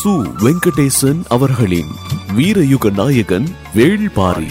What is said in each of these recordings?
சு வெங்கடேசன் அவர்களின் வீரயுக நாயகன் வேள்பாரி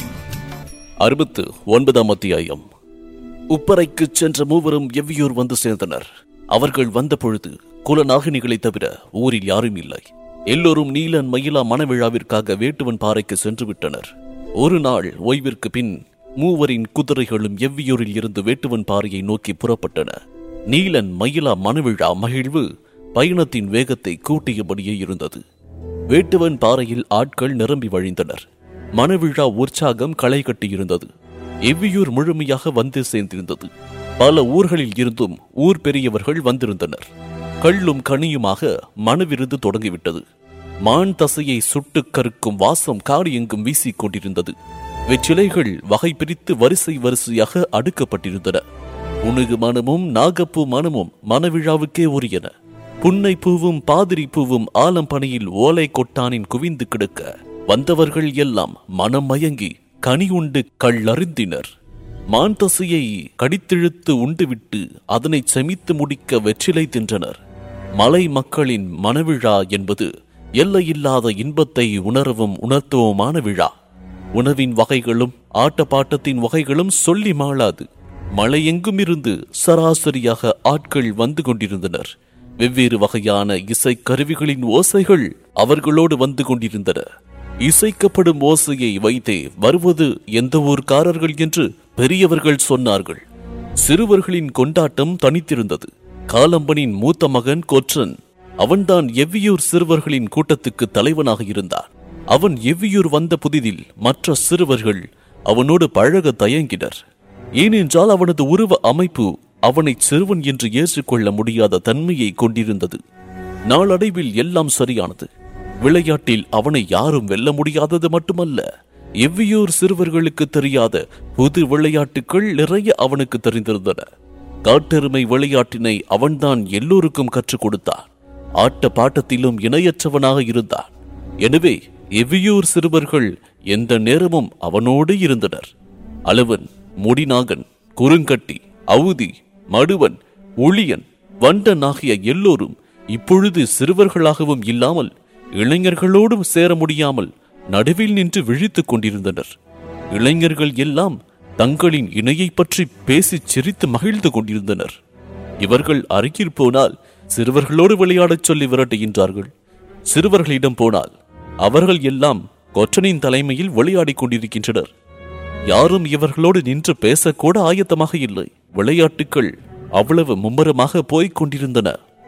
அறுபத்து ஒன்பதாம் அத்தியாயம் உப்பரைக்கு சென்ற மூவரும் எவ்வியூர் வந்து சேர்ந்தனர் அவர்கள் வந்த பொழுது குலநாகினிகளைத் தவிர ஊரில் யாரும் இல்லை எல்லோரும் நீலன் மயிலா மணவிழாவிற்காக வேட்டுவன் பாறைக்கு சென்று விட்டனர் ஒரு நாள் ஓய்விற்கு பின் மூவரின் குதிரைகளும் எவ்வியூரில் இருந்து வேட்டுவன் பாறையை நோக்கி புறப்பட்டன நீலன் மயிலா மணவிழா மகிழ்வு பயணத்தின் வேகத்தை கூட்டியபடியே இருந்தது வேட்டுவன் பாறையில் ஆட்கள் நிரம்பி வழிந்தனர் மணவிழா உற்சாகம் களை கட்டியிருந்தது எவ்வியூர் முழுமையாக வந்து சேர்ந்திருந்தது பல ஊர்களில் இருந்தும் ஊர் பெரியவர்கள் வந்திருந்தனர் கள்ளும் கனியுமாக மனவிருந்து தொடங்கிவிட்டது மான் தசையை சுட்டுக் கருக்கும் வாசம் காடு எங்கும் வீசிக் கொண்டிருந்தது வெற்றிலைகள் வகை பிரித்து வரிசை வரிசையாக அடுக்கப்பட்டிருந்தன உணுகு மனமும் நாகப்பூ மனமும் மணவிழாவுக்கே உரியன புன்னை பூவும் பாதிரி பூவும் ஆலம்பனையில் ஓலை கொட்டானின் குவிந்து கிடக்க வந்தவர்கள் எல்லாம் மனம் மயங்கி கனி உண்டு கள்ளறிந்தினர் மான் தசையை கடித்திழுத்து உண்டுவிட்டு அதனை செமித்து முடிக்க வெற்றிலை தின்றனர் மலை மக்களின் மனவிழா என்பது எல்லையில்லாத இன்பத்தை உணரவும் உணர்த்துவோமான விழா உணவின் வகைகளும் ஆட்டப்பாட்டத்தின் வகைகளும் சொல்லி மாளாது மலையெங்கும் இருந்து சராசரியாக ஆட்கள் வந்து கொண்டிருந்தனர் வெவ்வேறு வகையான இசை கருவிகளின் ஓசைகள் அவர்களோடு வந்து கொண்டிருந்தன இசைக்கப்படும் ஓசையை வைத்தே வருவது எந்த ஊர்க்காரர்கள் என்று பெரியவர்கள் சொன்னார்கள் சிறுவர்களின் கொண்டாட்டம் தனித்திருந்தது காலம்பனின் மூத்த மகன் கொற்றன் அவன்தான் எவ்வியூர் சிறுவர்களின் கூட்டத்துக்கு தலைவனாக இருந்தான் அவன் எவ்வியூர் வந்த புதிதில் மற்ற சிறுவர்கள் அவனோடு பழக தயங்கினர் ஏனென்றால் அவனது உருவ அமைப்பு அவனை சிறுவன் என்று ஏற்றுக்கொள்ள முடியாத தன்மையை கொண்டிருந்தது நாளடைவில் எல்லாம் சரியானது விளையாட்டில் அவனை யாரும் வெல்ல முடியாதது மட்டுமல்ல எவ்வியூர் சிறுவர்களுக்கு தெரியாத புது விளையாட்டுகள் நிறைய அவனுக்கு தெரிந்திருந்தன காட்டெருமை விளையாட்டினை அவன்தான் எல்லோருக்கும் கற்றுக் கொடுத்தான் ஆட்ட பாட்டத்திலும் இணையற்றவனாக இருந்தான் எனவே எவ்வியூர் சிறுவர்கள் எந்த நேரமும் அவனோடு இருந்தனர் அளவன் முடிநாகன் குறுங்கட்டி அவுதி மடுவன் ஒளியன் வண்டன் ஆகிய எல்லோரும் இப்பொழுது சிறுவர்களாகவும் இல்லாமல் இளைஞர்களோடும் சேர முடியாமல் நடுவில் நின்று விழித்துக் கொண்டிருந்தனர் இளைஞர்கள் எல்லாம் தங்களின் இணையை பற்றி பேசிச் சிரித்து மகிழ்ந்து கொண்டிருந்தனர் இவர்கள் அருகில் போனால் சிறுவர்களோடு விளையாடச் சொல்லி விரட்டுகின்றார்கள் சிறுவர்களிடம் போனால் அவர்கள் எல்லாம் கொற்றனின் தலைமையில் விளையாடிக் கொண்டிருக்கின்றனர் யாரும் இவர்களோடு நின்று பேசக்கூட ஆயத்தமாக இல்லை விளையாட்டுகள் அவ்வளவு மும்மரமாக போய்க் கொண்டிருந்தன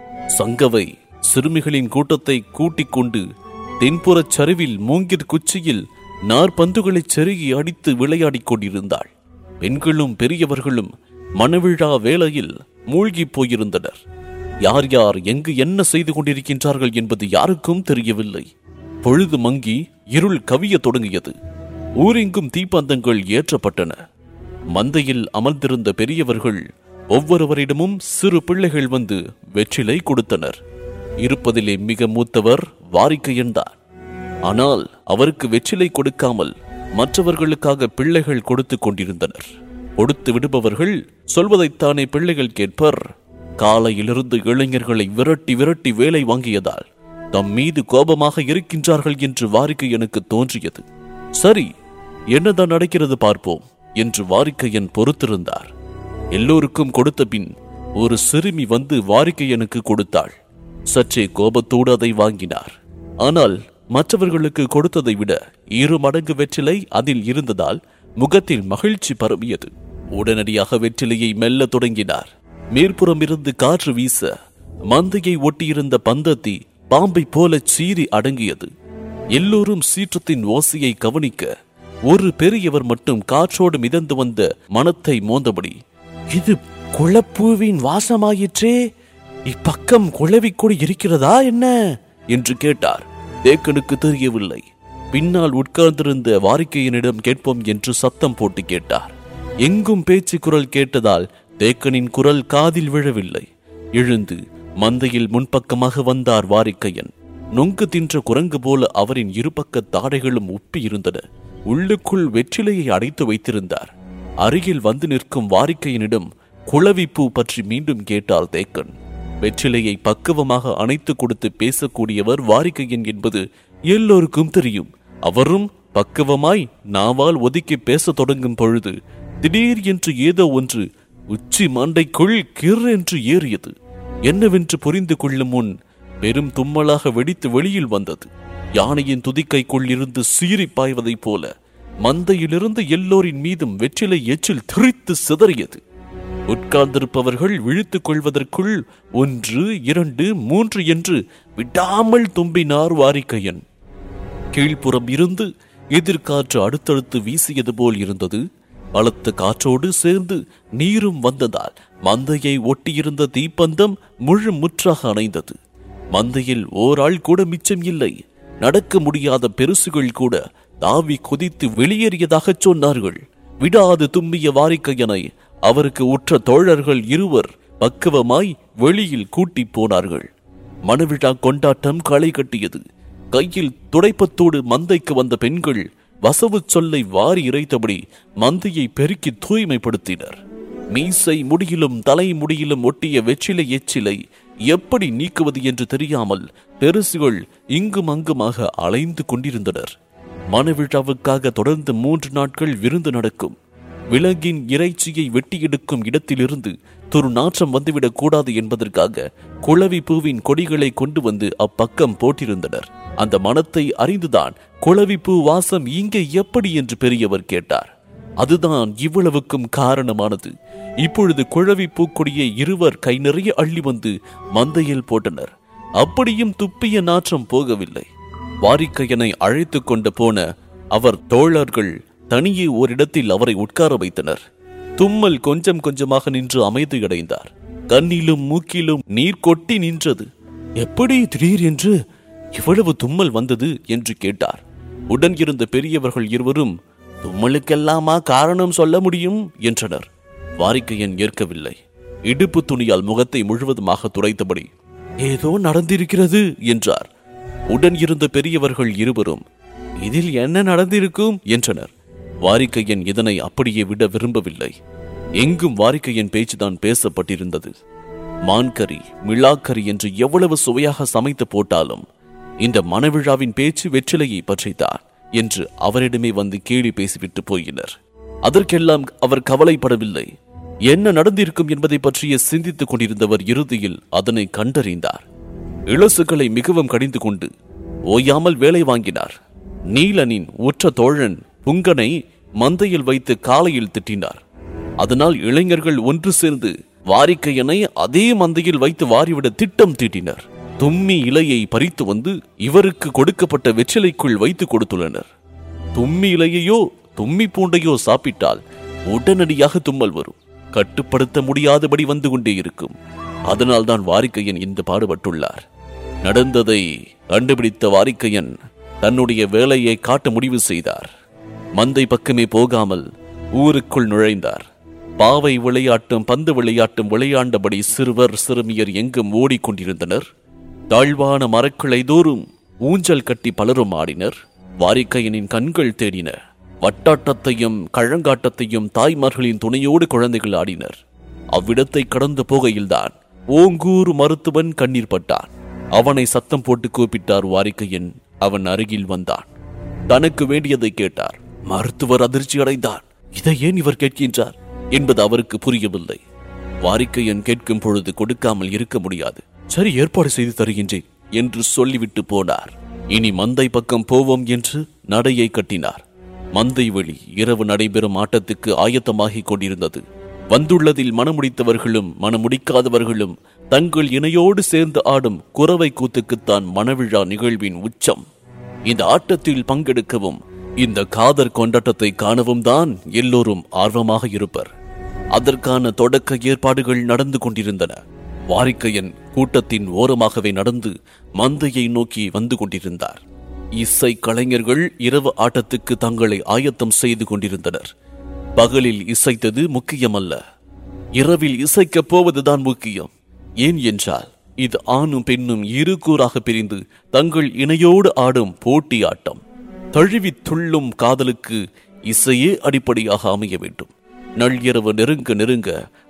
சங்கவை சிறுமிகளின் கூட்டத்தை கூட்டிக் கொண்டு தென்புறச் சரிவில் மூங்கிற் குச்சியில் நாற்பந்துகளைச் செருகி அடித்து விளையாடிக் கொண்டிருந்தாள் பெண்களும் பெரியவர்களும் மணவிழா வேளையில் மூழ்கிப் போயிருந்தனர் யார் யார் எங்கு என்ன செய்து கொண்டிருக்கின்றார்கள் என்பது யாருக்கும் தெரியவில்லை பொழுது மங்கி இருள் கவிய தொடங்கியது ஊரெங்கும் தீப்பந்தங்கள் ஏற்றப்பட்டன மந்தையில் அமர்ந்திருந்த பெரியவர்கள் ஒவ்வொருவரிடமும் சிறு பிள்ளைகள் வந்து வெற்றிலை கொடுத்தனர் இருப்பதிலே மிக மூத்தவர் வாரிக்கையன்தான் ஆனால் அவருக்கு வெற்றிலை கொடுக்காமல் மற்றவர்களுக்காக பிள்ளைகள் கொடுத்து கொண்டிருந்தனர் கொடுத்து விடுபவர்கள் சொல்வதைத்தானே பிள்ளைகள் கேட்பர் காலையிலிருந்து இளைஞர்களை விரட்டி விரட்டி வேலை வாங்கியதால் தம் மீது கோபமாக இருக்கின்றார்கள் என்று வாரிக்கை எனக்கு தோன்றியது சரி என்னதான் நடக்கிறது பார்ப்போம் என்று வாரிக்கையன் பொறுத்திருந்தார் எல்லோருக்கும் கொடுத்த பின் ஒரு சிறுமி வந்து வாரிக்கையனுக்கு கொடுத்தாள் சற்றே கோபத்தோடு அதை வாங்கினார் ஆனால் மற்றவர்களுக்கு கொடுத்ததை விட இரு மடங்கு வெற்றிலை அதில் இருந்ததால் முகத்தில் மகிழ்ச்சி பரவியது உடனடியாக வெற்றிலையை மெல்ல தொடங்கினார் மேற்புறம் இருந்து காற்று வீச மந்தையை ஒட்டியிருந்த பந்தத்தி பாம்பை போல சீறி அடங்கியது எல்லோரும் சீற்றத்தின் ஓசையை கவனிக்க ஒரு பெரியவர் மட்டும் காற்றோடு மிதந்து வந்த மனத்தை மோந்தபடி இது குளப்பூவின் வாசமாயிற்றே இப்பக்கம் குளவிக்கொடி இருக்கிறதா என்ன என்று கேட்டார் தேக்கனுக்கு தெரியவில்லை பின்னால் உட்கார்ந்திருந்த வாரிக்கையனிடம் கேட்போம் என்று சத்தம் போட்டு கேட்டார் எங்கும் பேச்சு குரல் கேட்டதால் தேக்கனின் குரல் காதில் விழவில்லை எழுந்து மந்தையில் முன்பக்கமாக வந்தார் வாரிக்கையன் நொங்கு தின்ற குரங்கு போல அவரின் இருபக்க தாடைகளும் உப்பி இருந்தன உள்ளுக்குள் வெற்றிலையை அடைத்து வைத்திருந்தார் அருகில் வந்து நிற்கும் வாரிக்கையனிடம் குளவிப்பூ பற்றி மீண்டும் கேட்டார் தேக்கன் வெற்றிலையை பக்குவமாக அணைத்து கொடுத்து பேசக்கூடியவர் வாரிக்கையன் என்பது எல்லோருக்கும் தெரியும் அவரும் பக்குவமாய் நாவால் ஒதுக்கி பேசத் தொடங்கும் பொழுது திடீர் என்று ஏதோ ஒன்று உச்சி மண்டைக்குள் கிர் என்று ஏறியது என்னவென்று புரிந்து கொள்ளும் முன் பெரும் தும்மலாக வெடித்து வெளியில் வந்தது யானையின் துதிக்கைக்குள் இருந்து சீறி பாய்வதைப் போல மந்தையிலிருந்து எல்லோரின் மீதும் வெற்றிலை எச்சில் திரித்து சிதறியது உட்கார்ந்திருப்பவர்கள் விழித்துக் கொள்வதற்குள் ஒன்று இரண்டு மூன்று என்று விடாமல் தும்பினார் வாரிக்கையன் கீழ்ப்புறம் இருந்து எதிர்காற்று அடுத்தடுத்து வீசியது போல் இருந்தது பலத்த காற்றோடு சேர்ந்து நீரும் வந்ததால் மந்தையை ஒட்டியிருந்த தீப்பந்தம் முழு முற்றாக அணைந்தது மந்தையில் ஓராள் கூட மிச்சம் இல்லை நடக்க முடியாத பெருசுகள் கூட தாவி குதித்து வெளியேறியதாகச் சொன்னார்கள் விடாது தும்பிய வாரிக்கையனை அவருக்கு உற்ற தோழர்கள் இருவர் பக்குவமாய் வெளியில் கூட்டிப் போனார்கள் மணவிழா கொண்டாட்டம் களை கட்டியது கையில் துடைப்பத்தோடு மந்தைக்கு வந்த பெண்கள் வசவு சொல்லை வாரி இறைத்தபடி மந்தையை பெருக்கி தூய்மைப்படுத்தினர் மீசை முடியிலும் தலை முடியிலும் ஒட்டிய வெற்றிலை எச்சிலை எப்படி நீக்குவது என்று தெரியாமல் பெருசுகள் இங்கும் அங்குமாக அலைந்து கொண்டிருந்தனர் மணவிழாவுக்காக தொடர்ந்து மூன்று நாட்கள் விருந்து நடக்கும் விலங்கின் இறைச்சியை வெட்டி எடுக்கும் இடத்திலிருந்து துரு நாற்றம் வந்துவிடக் கூடாது என்பதற்காக குளவி பூவின் கொடிகளை கொண்டு வந்து அப்பக்கம் போட்டிருந்தனர் அந்த மனத்தை அறிந்துதான் குளவி பூ வாசம் இங்கே எப்படி என்று பெரியவர் கேட்டார் அதுதான் இவ்வளவுக்கும் காரணமானது இப்பொழுது குழவி பூக்கொடியை இருவர் கை நிறைய அள்ளி வந்து மந்தையில் போட்டனர் அப்படியும் துப்பிய நாற்றம் போகவில்லை வாரிக்கையனை அழைத்து கொண்டு போன அவர் தோழர்கள் தனியே ஓரிடத்தில் அவரை உட்கார வைத்தனர் தும்மல் கொஞ்சம் கொஞ்சமாக நின்று அமைதியடைந்தார் கண்ணிலும் மூக்கிலும் நீர் கொட்டி நின்றது எப்படி திடீர் என்று இவ்வளவு தும்மல் வந்தது என்று கேட்டார் உடன் இருந்த பெரியவர்கள் இருவரும் தும்மலுக்கெல்லாமா காரணம் சொல்ல முடியும் என்றனர் வாரிக்கையன் ஏற்கவில்லை இடுப்பு துணியால் முகத்தை முழுவதுமாக துடைத்தபடி ஏதோ நடந்திருக்கிறது என்றார் உடன் இருந்த பெரியவர்கள் இருவரும் இதில் என்ன நடந்திருக்கும் என்றனர் வாரிக்கையன் இதனை அப்படியே விட விரும்பவில்லை எங்கும் வாரிக்கையன் பேச்சுதான் பேசப்பட்டிருந்தது மான்கறி மிளாக்கறி என்று எவ்வளவு சுவையாக சமைத்து போட்டாலும் இந்த மணவிழாவின் பேச்சு வெற்றிலையை பற்றித்தான் என்று அவரிடமே வந்து கேலி பேசிவிட்டு போயினர் அதற்கெல்லாம் அவர் கவலைப்படவில்லை என்ன நடந்திருக்கும் என்பதை பற்றிய சிந்தித்துக் கொண்டிருந்தவர் இறுதியில் அதனை கண்டறிந்தார் இளசுகளை மிகவும் கடிந்து கொண்டு ஓயாமல் வேலை வாங்கினார் நீலனின் உற்ற தோழன் புங்கனை மந்தையில் வைத்து காலையில் திட்டினார் அதனால் இளைஞர்கள் ஒன்று சேர்ந்து வாரிக்கையனை அதே மந்தையில் வைத்து வாரிவிட திட்டம் தீட்டினர் தும்மி இலையை பறித்து வந்து இவருக்கு கொடுக்கப்பட்ட வெற்றிலைக்குள் வைத்து கொடுத்துள்ளனர் தும்மி இலையையோ தும்மி பூண்டையோ சாப்பிட்டால் உடனடியாக தும்மல் வரும் கட்டுப்படுத்த முடியாதபடி வந்து கொண்டே இருக்கும் அதனால் தான் வாரிக்கையன் இந்த பாடுபட்டுள்ளார் நடந்ததை கண்டுபிடித்த வாரிக்கையன் தன்னுடைய வேலையை காட்ட முடிவு செய்தார் மந்தை பக்கமே போகாமல் ஊருக்குள் நுழைந்தார் பாவை விளையாட்டும் பந்து விளையாட்டும் விளையாண்டபடி சிறுவர் சிறுமியர் எங்கும் ஓடிக்கொண்டிருந்தனர் தாழ்வான மரக்கிளை தோறும் ஊஞ்சல் கட்டி பலரும் ஆடினர் வாரிக்கையனின் கண்கள் தேடின வட்டாட்டத்தையும் கழங்காட்டத்தையும் தாய்மார்களின் துணையோடு குழந்தைகள் ஆடினர் அவ்விடத்தை கடந்து போகையில்தான் ஓங்கூர் மருத்துவன் கண்ணீர் பட்டான் அவனை சத்தம் போட்டு கூப்பிட்டார் வாரிக்கையன் அவன் அருகில் வந்தான் தனக்கு வேண்டியதை கேட்டார் மருத்துவர் அதிர்ச்சி அடைந்தார் இதை ஏன் இவர் கேட்கின்றார் என்பது அவருக்கு புரியவில்லை வாரிக்கையன் கேட்கும் பொழுது கொடுக்காமல் இருக்க முடியாது சரி ஏற்பாடு செய்து தருகின்றேன் என்று சொல்லிவிட்டு போனார் இனி மந்தை பக்கம் போவோம் என்று நடையை கட்டினார் மந்தை வெளி இரவு நடைபெறும் ஆட்டத்துக்கு ஆயத்தமாகிக் கொண்டிருந்தது வந்துள்ளதில் மனமுடித்தவர்களும் மனமுடிக்காதவர்களும் தங்கள் இணையோடு சேர்ந்து ஆடும் குறவை கூத்துக்குத்தான் மணவிழா நிகழ்வின் உச்சம் இந்த ஆட்டத்தில் பங்கெடுக்கவும் இந்த காதர் கொண்டாட்டத்தை காணவும் தான் எல்லோரும் ஆர்வமாக இருப்பர் அதற்கான தொடக்க ஏற்பாடுகள் நடந்து கொண்டிருந்தன வாரிக்கையன் கூட்டத்தின் ஓரமாகவே நடந்து மந்தையை நோக்கி வந்து கொண்டிருந்தார் இசை கலைஞர்கள் இரவு ஆட்டத்துக்கு தங்களை ஆயத்தம் செய்து கொண்டிருந்தனர் பகலில் இசைத்தது முக்கியமல்ல இரவில் இசைக்கப் போவதுதான் முக்கியம் ஏன் என்றால் இது ஆணும் பெண்ணும் இரு கூறாக பிரிந்து தங்கள் இணையோடு ஆடும் போட்டி ஆட்டம் தழுவி துள்ளும் காதலுக்கு இசையே அடிப்படையாக அமைய வேண்டும் நள்ளிரவு நெருங்க நெருங்க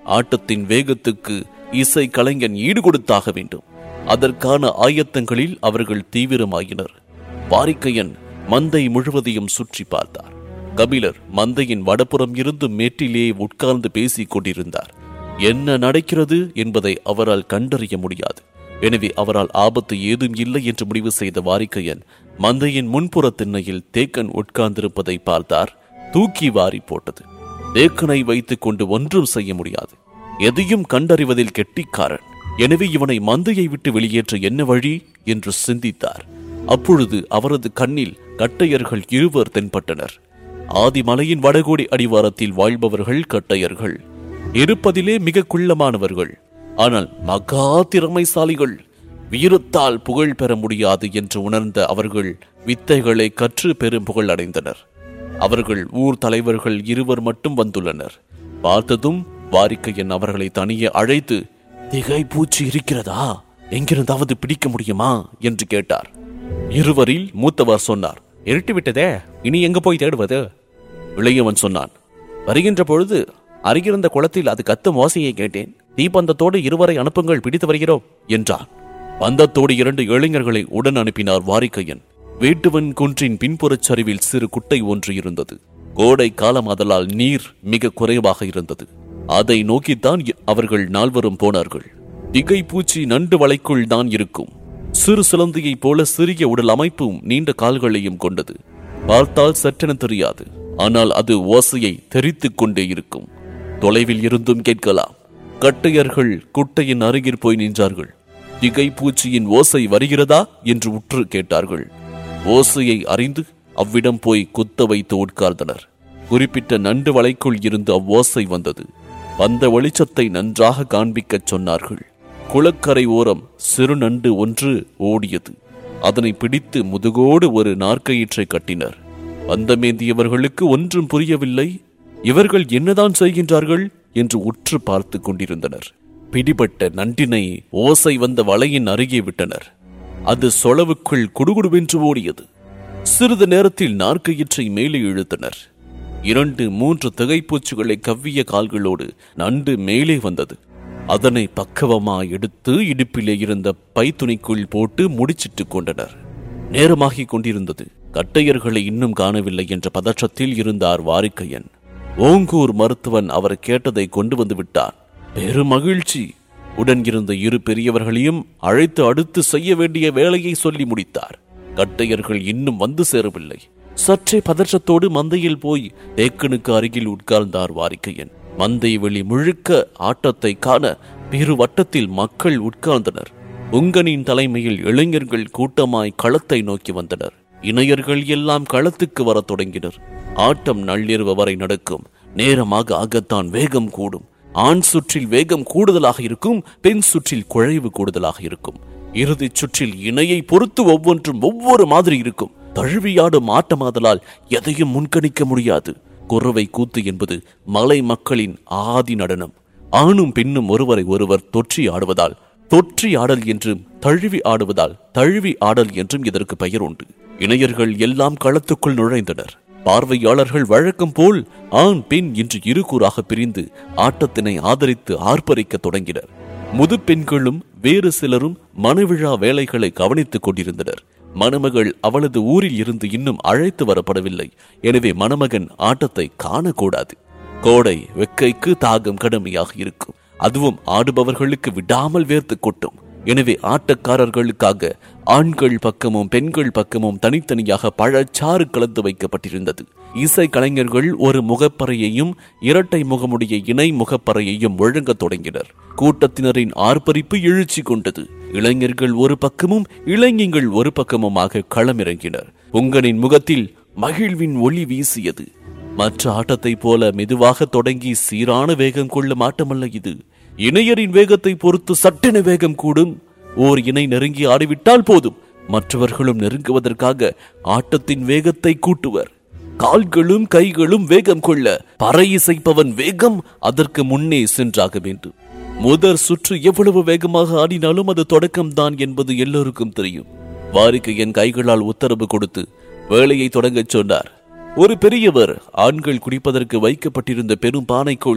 ஆட்டத்தின் வேகத்துக்கு இசை கலைஞன் ஈடு கொடுத்தாக வேண்டும் அதற்கான ஆயத்தங்களில் அவர்கள் தீவிரமாயினர் வாரிக்கையன் மந்தை முழுவதையும் சுற்றி பார்த்தார் கபிலர் மந்தையின் வடபுறம் இருந்து மேட்டிலே உட்கார்ந்து பேசிக் கொண்டிருந்தார் என்ன நடக்கிறது என்பதை அவரால் கண்டறிய முடியாது எனவே அவரால் ஆபத்து ஏதும் இல்லை என்று முடிவு செய்த வாரிக்கையன் மந்தையின் முன்புற திண்ணையில் தேக்கன் உட்கார்ந்திருப்பதை பார்த்தார் தூக்கி வாரி போட்டது தேக்கனை வைத்துக் கொண்டு ஒன்றும் செய்ய முடியாது எதையும் கண்டறிவதில் கெட்டிக்காரன் எனவே இவனை மந்தையை விட்டு வெளியேற்ற என்ன வழி என்று சிந்தித்தார் அப்பொழுது அவரது கண்ணில் கட்டையர்கள் இருவர் தென்பட்டனர் ஆதிமலையின் வடகோடி அடிவாரத்தில் வாழ்பவர்கள் கட்டையர்கள் இருப்பதிலே மிக குள்ளமானவர்கள் ஆனால் மகா திறமைசாலிகள் வீரத்தால் புகழ் பெற முடியாது என்று உணர்ந்த அவர்கள் வித்தைகளை கற்று பெரும் புகழ் அடைந்தனர் அவர்கள் ஊர் தலைவர்கள் இருவர் மட்டும் வந்துள்ளனர் பார்த்ததும் வாரிக்கையன் அவர்களை தனியே அழைத்து திகை பூச்சி இருக்கிறதா எங்கிருந்தாவது பிடிக்க முடியுமா என்று கேட்டார் இருவரில் மூத்தவர் சொன்னார் இருட்டு விட்டதே இனி எங்க போய் தேடுவது இளையவன் சொன்னான் வருகின்ற பொழுது அருகிருந்த குளத்தில் அது கத்தும் ஓசையை கேட்டேன் தீப்பந்தத்தோடு இருவரை அனுப்புங்கள் பிடித்து வருகிறோம் என்றான் பந்தத்தோடு இரண்டு இளைஞர்களை உடன் அனுப்பினார் வாரிக்கையன் வேட்டுவன் குன்றின் பின்புறச் சரிவில் சிறு குட்டை ஒன்று இருந்தது கோடை காலம் அதலால் நீர் மிக குறைவாக இருந்தது அதை நோக்கித்தான் இ- அவர்கள் நால்வரும் போனார்கள் திகை பூச்சி நண்டு வலைக்குள் தான் இருக்கும் சிறு சிலந்தியைப் போல சிறிய உடல் அமைப்பும் நீண்ட கால்களையும் கொண்டது பார்த்தால் சற்றென தெரியாது ஆனால் அது ஓசையை தெரித்துக் கொண்டே இருக்கும் தொலைவில் இருந்தும் கேட்கலாம் கட்டையர்கள் குட்டையின் அருகில் போய் நின்றார்கள் திகை பூச்சியின் ஓசை வருகிறதா என்று உற்று கேட்டார்கள் ஓசையை அறிந்து அவ்விடம் போய் குத்த வைத்து உட்கார்ந்தனர் குறிப்பிட்ட நண்டு வலைக்குள் இருந்து அவ்வோசை வந்தது வந்த வெளிச்சத்தை நன்றாக காண்பிக்கச் சொன்னார்கள் குளக்கரை ஓரம் சிறு நண்டு ஒன்று ஓடியது அதனை பிடித்து முதுகோடு ஒரு நாற்கயிற்றை கட்டினர் வந்தமேந்தியவர்களுக்கு ஒன்றும் புரியவில்லை இவர்கள் என்னதான் செய்கின்றார்கள் என்று உற்று பார்த்து கொண்டிருந்தனர் பிடிபட்ட நண்டினை ஓசை வந்த வலையின் அருகே விட்டனர் அது சொளவுக்குள் குடுகுடுவென்று ஓடியது சிறிது நேரத்தில் நாற்கயிற்றை மேலே இழுத்தனர் இரண்டு மூன்று திகைப்பூச்சிகளை கவ்விய கால்களோடு நண்டு மேலே வந்தது அதனை பக்கவமா எடுத்து இடுப்பிலே இருந்த பைத்துணிக்குள் போட்டு முடிச்சிட்டுக் கொண்டனர் நேரமாகிக் கொண்டிருந்தது கட்டையர்களை இன்னும் காணவில்லை என்ற பதற்றத்தில் இருந்தார் வாரிக்கையன் ஓங்கூர் மருத்துவன் அவர் கேட்டதை கொண்டு வந்து விட்டார் பெருமகிழ்ச்சி உடன் இருந்த இரு பெரியவர்களையும் அழைத்து அடுத்து செய்ய வேண்டிய வேலையை சொல்லி முடித்தார் கட்டையர்கள் இன்னும் வந்து சேரவில்லை சற்றே பதற்றத்தோடு மந்தையில் போய் தேக்கனுக்கு அருகில் உட்கார்ந்தார் வாரிக்கையன் மந்தை வெளி முழுக்க ஆட்டத்தை காண பெரு வட்டத்தில் மக்கள் உட்கார்ந்தனர் உங்கனின் தலைமையில் இளைஞர்கள் கூட்டமாய் களத்தை நோக்கி வந்தனர் இணையர்கள் எல்லாம் களத்துக்கு வரத் தொடங்கினர் ஆட்டம் நள்ளிரவு வரை நடக்கும் நேரமாக ஆகத்தான் வேகம் கூடும் ஆண் சுற்றில் வேகம் கூடுதலாக இருக்கும் பெண் சுற்றில் குழைவு கூடுதலாக இருக்கும் இறுதிச் சுற்றில் இணையை பொறுத்து ஒவ்வொன்றும் ஒவ்வொரு மாதிரி இருக்கும் தழுவியாடும் ஆட்டமாதலால் எதையும் முன்கணிக்க முடியாது குறவை கூத்து என்பது மலை மக்களின் ஆதி நடனம் ஆணும் பெண்ணும் ஒருவரை ஒருவர் தொற்றி ஆடுவதால் தொற்றி ஆடல் என்றும் தழுவி ஆடுவதால் தழுவி ஆடல் என்றும் இதற்கு பெயர் உண்டு இணையர்கள் எல்லாம் களத்துக்குள் நுழைந்தனர் பார்வையாளர்கள் வழக்கம் போல் ஆண் பெண் என்று இரு கூறாக பிரிந்து ஆட்டத்தினை ஆதரித்து ஆர்ப்பரிக்க தொடங்கினர் முது பெண்களும் வேறு சிலரும் மணவிழா வேலைகளை கவனித்துக் கொண்டிருந்தனர் மணமகள் அவளது ஊரில் இருந்து இன்னும் அழைத்து வரப்படவில்லை எனவே மணமகன் ஆட்டத்தை காணக்கூடாது கோடை வெக்கைக்கு தாகம் கடுமையாக இருக்கும் அதுவும் ஆடுபவர்களுக்கு விடாமல் வேர்த்து கொட்டும் எனவே ஆட்டக்காரர்களுக்காக ஆண்கள் பக்கமும் பெண்கள் பக்கமும் தனித்தனியாக பழச்சாறு கலந்து வைக்கப்பட்டிருந்தது இசை கலைஞர்கள் ஒரு முகப்பறையையும் இரட்டை முகமுடைய இணை முகப்பறையையும் முழங்கத் தொடங்கினர் கூட்டத்தினரின் ஆர்ப்பரிப்பு எழுச்சி கொண்டது இளைஞர்கள் ஒரு பக்கமும் இளைஞர்கள் ஒரு பக்கமுமாக களமிறங்கினர் உங்கனின் முகத்தில் மகிழ்வின் ஒளி வீசியது மற்ற ஆட்டத்தைப் போல மெதுவாக தொடங்கி சீரான வேகம் கொள்ளும் ஆட்டமல்ல இது இணையரின் வேகத்தை பொறுத்து சட்டென வேகம் கூடும் ஓர் இணை நெருங்கி ஆடிவிட்டால் போதும் மற்றவர்களும் நெருங்குவதற்காக ஆட்டத்தின் வேகத்தை கூட்டுவர் கால்களும் கைகளும் வேகம் கொள்ள பறை இசைப்பவன் வேகம் அதற்கு முன்னே சென்றாக வேண்டும் முதற் சுற்று எவ்வளவு வேகமாக ஆடினாலும் அது தொடக்கம்தான் என்பது எல்லோருக்கும் தெரியும் வாரிக்கு என் கைகளால் உத்தரவு கொடுத்து வேலையை தொடங்கச் சொன்னார் ஒரு பெரியவர் ஆண்கள் குடிப்பதற்கு வைக்கப்பட்டிருந்த பெரும் பானைக்குள்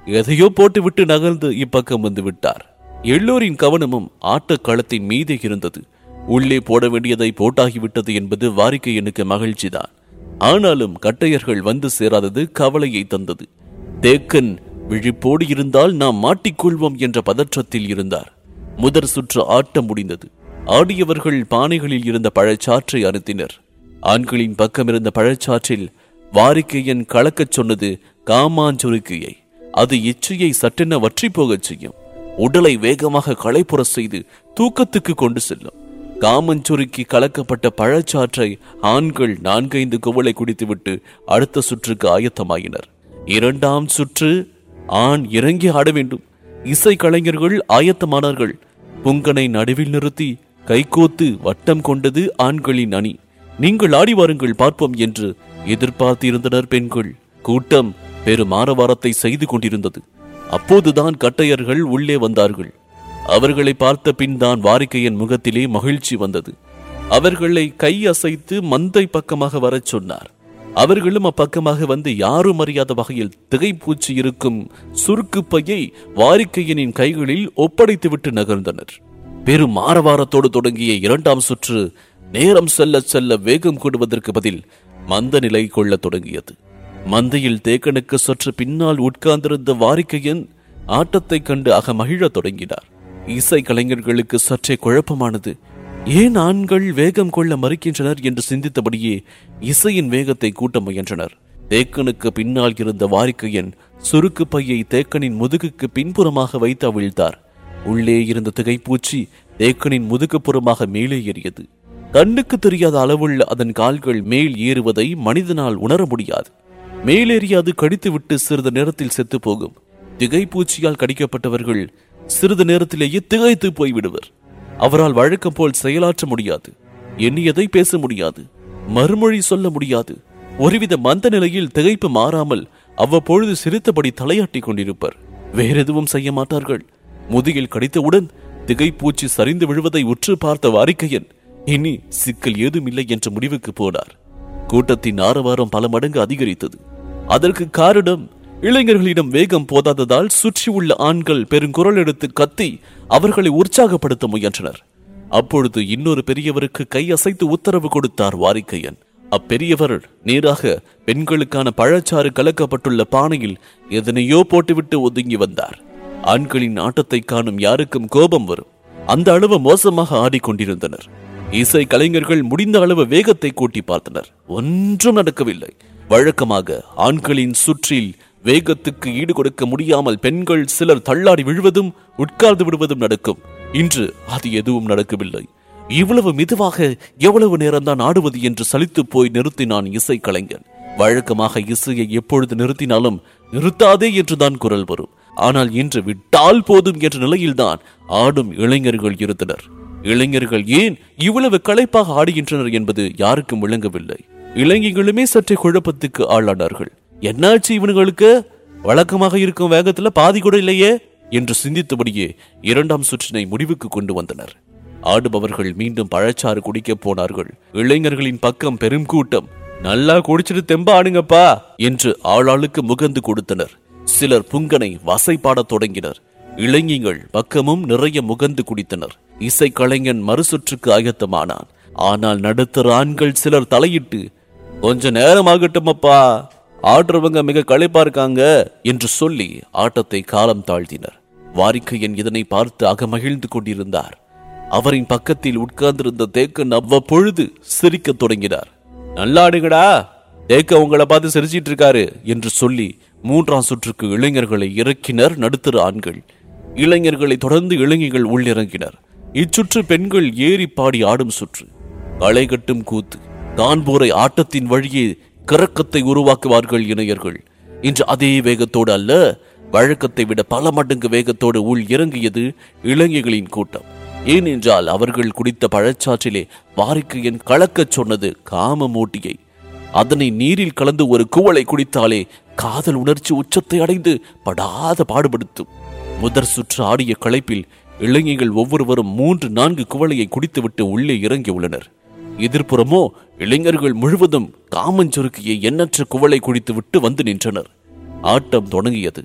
எதையோ போட்டுவிட்டு நகர்ந்து இப்பக்கம் வந்து விட்டார் எல்லோரின் கவனமும் ஆட்டக்களத்தின் மீதே இருந்தது உள்ளே போட வேண்டியதை போட்டாகிவிட்டது என்பது வாரிக்கையனுக்கு மகிழ்ச்சிதான் ஆனாலும் கட்டையர்கள் வந்து சேராதது கவலையை தந்தது தேக்கன் விழிப்போடு இருந்தால் நாம் மாட்டிக்கொள்வோம் என்ற பதற்றத்தில் இருந்தார் முதற் சுற்று ஆட்டம் முடிந்தது ஆடியவர்கள் பானைகளில் இருந்த பழச்சாற்றை அறுத்தினர் ஆண்களின் பக்கம் இருந்த பழச்சாற்றில் வாரிக்கையன் கலக்கச் சொன்னது காமாஞ்சுருக்கியை அது இச்சையை சட்டென வற்றி போகச் செய்யும் உடலை வேகமாக களைப்புற செய்து தூக்கத்துக்கு கொண்டு செல்லும் காமஞ்சுருக்கி கலக்கப்பட்ட பழச்சாற்றை ஆண்கள் நான்கைந்து குவளை குடித்துவிட்டு அடுத்த சுற்றுக்கு ஆயத்தமாயினர் இரண்டாம் சுற்று ஆண் இறங்கி ஆட வேண்டும் இசை கலைஞர்கள் ஆயத்தமானார்கள் புங்கனை நடுவில் நிறுத்தி கைகோத்து வட்டம் கொண்டது ஆண்களின் அணி நீங்கள் ஆடி வாருங்கள் பார்ப்போம் என்று எதிர்பார்த்திருந்தனர் பெண்கள் கூட்டம் பெரும் ஆரவாரத்தை செய்து கொண்டிருந்தது அப்போதுதான் கட்டையர்கள் உள்ளே வந்தார்கள் அவர்களை பார்த்த பின் தான் வாரிக்கையன் முகத்திலே மகிழ்ச்சி வந்தது அவர்களை கை அசைத்து மந்தை பக்கமாக வரச் சொன்னார் அவர்களும் அப்பக்கமாக வந்து யாரும் அறியாத வகையில் திகைப்பூச்சி இருக்கும் சுருக்கு பையை வாரிக்கையனின் கைகளில் ஒப்படைத்துவிட்டு நகர்ந்தனர் பெரும் ஆரவாரத்தோடு தொடங்கிய இரண்டாம் சுற்று நேரம் செல்ல செல்ல வேகம் கூடுவதற்கு பதில் மந்த நிலை கொள்ளத் தொடங்கியது மந்தையில் தேக்கனுக்கு சற்று பின்னால் உட்கார்ந்திருந்த வாரிக்கையன் ஆட்டத்தைக் கண்டு அக மகிழத் தொடங்கினார் இசை கலைஞர்களுக்கு சற்றே குழப்பமானது ஏன் ஆண்கள் வேகம் கொள்ள மறுக்கின்றனர் என்று சிந்தித்தபடியே இசையின் வேகத்தை கூட்ட முயன்றனர் தேக்கனுக்கு பின்னால் இருந்த வாரிக்கையன் சுருக்கு பையை தேக்கனின் முதுகுக்கு பின்புறமாக வைத்து அவிழ்த்தார் உள்ளே இருந்த திகைப்பூச்சி தேக்கனின் முதுகுப்புறமாக மேலே ஏறியது கண்ணுக்கு தெரியாத அளவுள்ள அதன் கால்கள் மேல் ஏறுவதை மனிதனால் உணர முடியாது மேலேறி அது கடித்துவிட்டு சிறிது நேரத்தில் செத்து போகும் திகைப்பூச்சியால் கடிக்கப்பட்டவர்கள் சிறிது நேரத்திலேயே திகைத்து போய்விடுவர் அவரால் வழக்கம் போல் செயலாற்ற முடியாது எண்ணியதை பேச முடியாது மறுமொழி சொல்ல முடியாது ஒருவித மந்த நிலையில் திகைப்பு மாறாமல் அவ்வப்பொழுது சிரித்தபடி தலையாட்டிக் கொண்டிருப்பர் வேறெதுவும் செய்ய மாட்டார்கள் முதுகில் கடித்தவுடன் திகைப்பூச்சி சரிந்து விழுவதை உற்று பார்த்த வாரிக்கையன் இனி சிக்கல் ஏதும் இல்லை என்ற முடிவுக்கு போனார் கூட்டத்தின் ஆரவாரம் பல மடங்கு அதிகரித்தது அதற்கு காரணம் இளைஞர்களிடம் வேகம் போதாததால் சுற்றியுள்ள ஆண்கள் பெருங்குரல் எடுத்து கத்தி அவர்களை உற்சாகப்படுத்த முயன்றனர் அப்பொழுது இன்னொரு பெரியவருக்கு கை அசைத்து உத்தரவு கொடுத்தார் வாரிக்கையன் அப்பெரியவர் நேராக பெண்களுக்கான பழச்சாறு கலக்கப்பட்டுள்ள பானையில் எதனையோ போட்டுவிட்டு ஒதுங்கி வந்தார் ஆண்களின் ஆட்டத்தை காணும் யாருக்கும் கோபம் வரும் அந்த அளவு மோசமாக ஆடிக்கொண்டிருந்தனர் இசை கலைஞர்கள் முடிந்த அளவு வேகத்தை கூட்டி பார்த்தனர் ஒன்றும் நடக்கவில்லை வழக்கமாக ஆண்களின் சுற்றில் வேகத்துக்கு ஈடு கொடுக்க முடியாமல் பெண்கள் சிலர் தள்ளாடி விழுவதும் உட்கார்ந்து விடுவதும் நடக்கும் இன்று அது எதுவும் நடக்கவில்லை இவ்வளவு மெதுவாக எவ்வளவு நேரம்தான் ஆடுவது என்று சலித்து போய் நிறுத்தினான் இசை கலைஞன் வழக்கமாக இசையை எப்பொழுது நிறுத்தினாலும் நிறுத்தாதே என்றுதான் குரல் வரும் ஆனால் இன்று விட்டால் போதும் என்ற நிலையில்தான் ஆடும் இளைஞர்கள் இருந்தனர் இளைஞர்கள் ஏன் இவ்வளவு களைப்பாக ஆடுகின்றனர் என்பது யாருக்கும் விளங்கவில்லை இளைஞர்களுமே சற்றே குழப்பத்துக்கு ஆளானார்கள் என்னாச்சு இவனுங்களுக்கு வழக்கமாக இருக்கும் வேகத்துல பாதி கூட இல்லையே என்று சிந்தித்தபடியே இரண்டாம் சுற்றினை முடிவுக்கு கொண்டு வந்தனர் ஆடுபவர்கள் மீண்டும் பழச்சாறு குடிக்கப் போனார்கள் இளைஞர்களின் பக்கம் பெரும் கூட்டம் நல்லா குடிச்சிட்டு தெம்ப ஆடுங்கப்பா என்று ஆளாளுக்கு முகந்து கொடுத்தனர் சிலர் புங்கனை வசைப்பாடத் தொடங்கினர் இளைஞர்கள் பக்கமும் நிறைய முகந்து குடித்தனர் இசை கலைஞன் மறுசுற்றுக்கு ஆயத்தமானான் ஆனால் நடுத்தர ஆண்கள் சிலர் தலையிட்டு கொஞ்ச நேரம் ஆகட்டும் அப்பா ஆடுறவங்க மிக களைப்பா இருக்காங்க என்று சொல்லி ஆட்டத்தை காலம் தாழ்த்தினர் வாரிக்கையன் இதனை பார்த்து அகமகிழ்ந்து கொண்டிருந்தார் அவரின் பக்கத்தில் உட்கார்ந்திருந்த தேக்கன் அவ்வப்பொழுது சிரிக்கத் தொடங்கினார் நல்லாடுங்கடா தேக்க உங்களை பார்த்து சிரிச்சிட்டு இருக்காரு என்று சொல்லி மூன்றாம் சுற்றுக்கு இளைஞர்களை இறக்கினர் நடுத்தர ஆண்கள் இளைஞர்களை தொடர்ந்து இளைஞர்கள் உள்ளிறங்கினர் இச்சுற்று பெண்கள் ஏறி பாடி ஆடும் சுற்று களை கட்டும் கூத்து கான்பூரை ஆட்டத்தின் வழியே கிறக்கத்தை உருவாக்குவார்கள் இணையர்கள் இன்று அதே வேகத்தோடு அல்ல வழக்கத்தை விட பல மடங்கு வேகத்தோடு உள் இறங்கியது இளைஞர்களின் கூட்டம் ஏனென்றால் அவர்கள் குடித்த பழச்சாற்றிலே வாரிக்கு என் கலக்கச் சொன்னது காம மூட்டியை அதனை நீரில் கலந்து ஒரு குவளை குடித்தாலே காதல் உணர்ச்சி உச்சத்தை அடைந்து படாத பாடுபடுத்தும் முதற் சுற்று ஆடிய களைப்பில் இளைஞர்கள் ஒவ்வொருவரும் மூன்று நான்கு குவளையை குடித்துவிட்டு உள்ளே இறங்கி உள்ளனர் எதிர்ப்புறமோ இளைஞர்கள் முழுவதும் காமஞ்சொருக்கியை எண்ணற்ற குவளை குடித்துவிட்டு வந்து நின்றனர் ஆட்டம் தொடங்கியது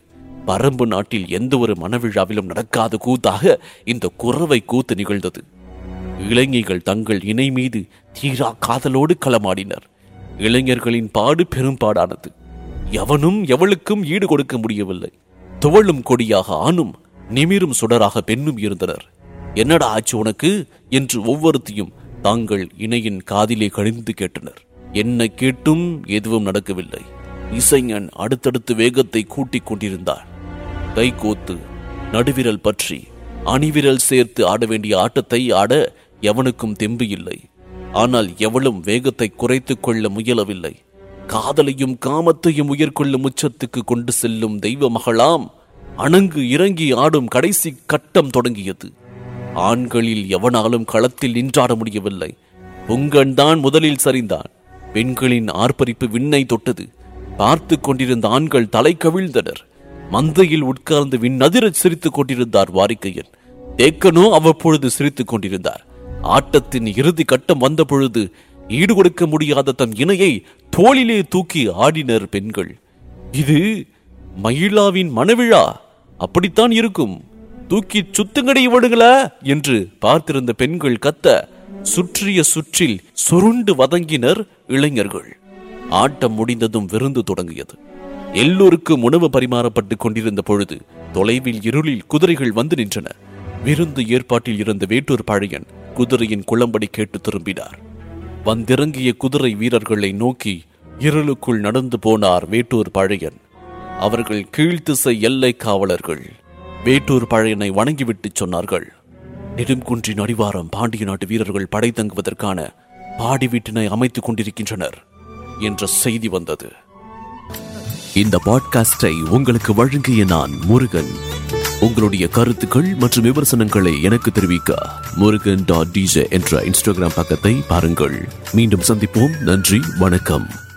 பரம்பு நாட்டில் எந்த ஒரு மனவிழாவிலும் நடக்காத கூத்தாக இந்த குறவை கூத்து நிகழ்ந்தது இளைஞர்கள் தங்கள் இணை மீது தீரா காதலோடு களமாடினர் இளைஞர்களின் பாடு பெரும்பாடானது எவனும் எவளுக்கும் ஈடு கொடுக்க முடியவில்லை துவளும் கொடியாக ஆணும் நிமிரும் சுடராக பெண்ணும் இருந்தனர் என்னடா ஆச்சு உனக்கு என்று ஒவ்வொருத்தையும் தாங்கள் இணையின் காதிலே கழிந்து கேட்டனர் என்ன கேட்டும் எதுவும் நடக்கவில்லை இசைஞன் அடுத்தடுத்து வேகத்தை கூட்டிக் கொண்டிருந்தார் கைகோத்து நடுவிரல் பற்றி அணிவிரல் சேர்த்து ஆட வேண்டிய ஆட்டத்தை ஆட எவனுக்கும் தெம்பு இல்லை ஆனால் எவளும் வேகத்தை குறைத்துக் கொள்ள முயலவில்லை காதலையும் காமத்தையும் உயர்கொள்ளும் உச்சத்துக்கு கொண்டு செல்லும் தெய்வ மகளாம் அணங்கு இறங்கி ஆடும் கடைசி கட்டம் தொடங்கியது ஆண்களில் எவனாலும் களத்தில் நின்றாட முடியவில்லை பொங்கன் தான் முதலில் சரிந்தான் பெண்களின் ஆர்ப்பரிப்பு விண்ணை தொட்டது பார்த்து கொண்டிருந்த ஆண்கள் தலை கவிழ்ந்தனர் மந்தையில் உட்கார்ந்து விண்ணதிரச் சிரித்துக் கொண்டிருந்தார் வாரிக்கையன் தேக்கனோ அவ்வப்பொழுது சிரித்துக் கொண்டிருந்தார் ஆட்டத்தின் இறுதி கட்டம் வந்த பொழுது ஈடு கொடுக்க முடியாத தம் இணையை தோளிலே தூக்கி ஆடினர் பெண்கள் இது மகிழாவின் மனவிழா அப்படித்தான் இருக்கும் தூக்கி சுத்துங்கடி விடுங்கள என்று பார்த்திருந்த பெண்கள் கத்த சுற்றிய சுற்றில் சுருண்டு வதங்கினர் இளைஞர்கள் ஆட்டம் முடிந்ததும் விருந்து தொடங்கியது எல்லோருக்கும் உணவு பரிமாறப்பட்டுக் கொண்டிருந்த பொழுது தொலைவில் இருளில் குதிரைகள் வந்து நின்றன விருந்து ஏற்பாட்டில் இருந்த வேட்டூர் பழையன் குதிரையின் குளம்படி கேட்டு திரும்பினார் வந்திறங்கிய குதிரை வீரர்களை நோக்கி இருளுக்குள் நடந்து போனார் வேட்டூர் பழையன் அவர்கள் கீழ்த்திசை எல்லை காவலர்கள் வேட்டூர் பழையனை வணங்கிவிட்டு சொன்னார்கள் நெடுங்குன்றின் அடிவாரம் பாண்டிய நாட்டு வீரர்கள் படை தங்குவதற்கான பாடி வீட்டினை அமைத்துக் கொண்டிருக்கின்றனர் என்ற செய்தி வந்தது இந்த பாட்காஸ்டை உங்களுக்கு வழங்கிய நான் முருகன் உங்களுடைய கருத்துக்கள் மற்றும் விமர்சனங்களை எனக்கு தெரிவிக்க முருகன் டாட் டிஜே என்ற இன்ஸ்டாகிராம் பக்கத்தை பாருங்கள் மீண்டும் சந்திப்போம் நன்றி வணக்கம்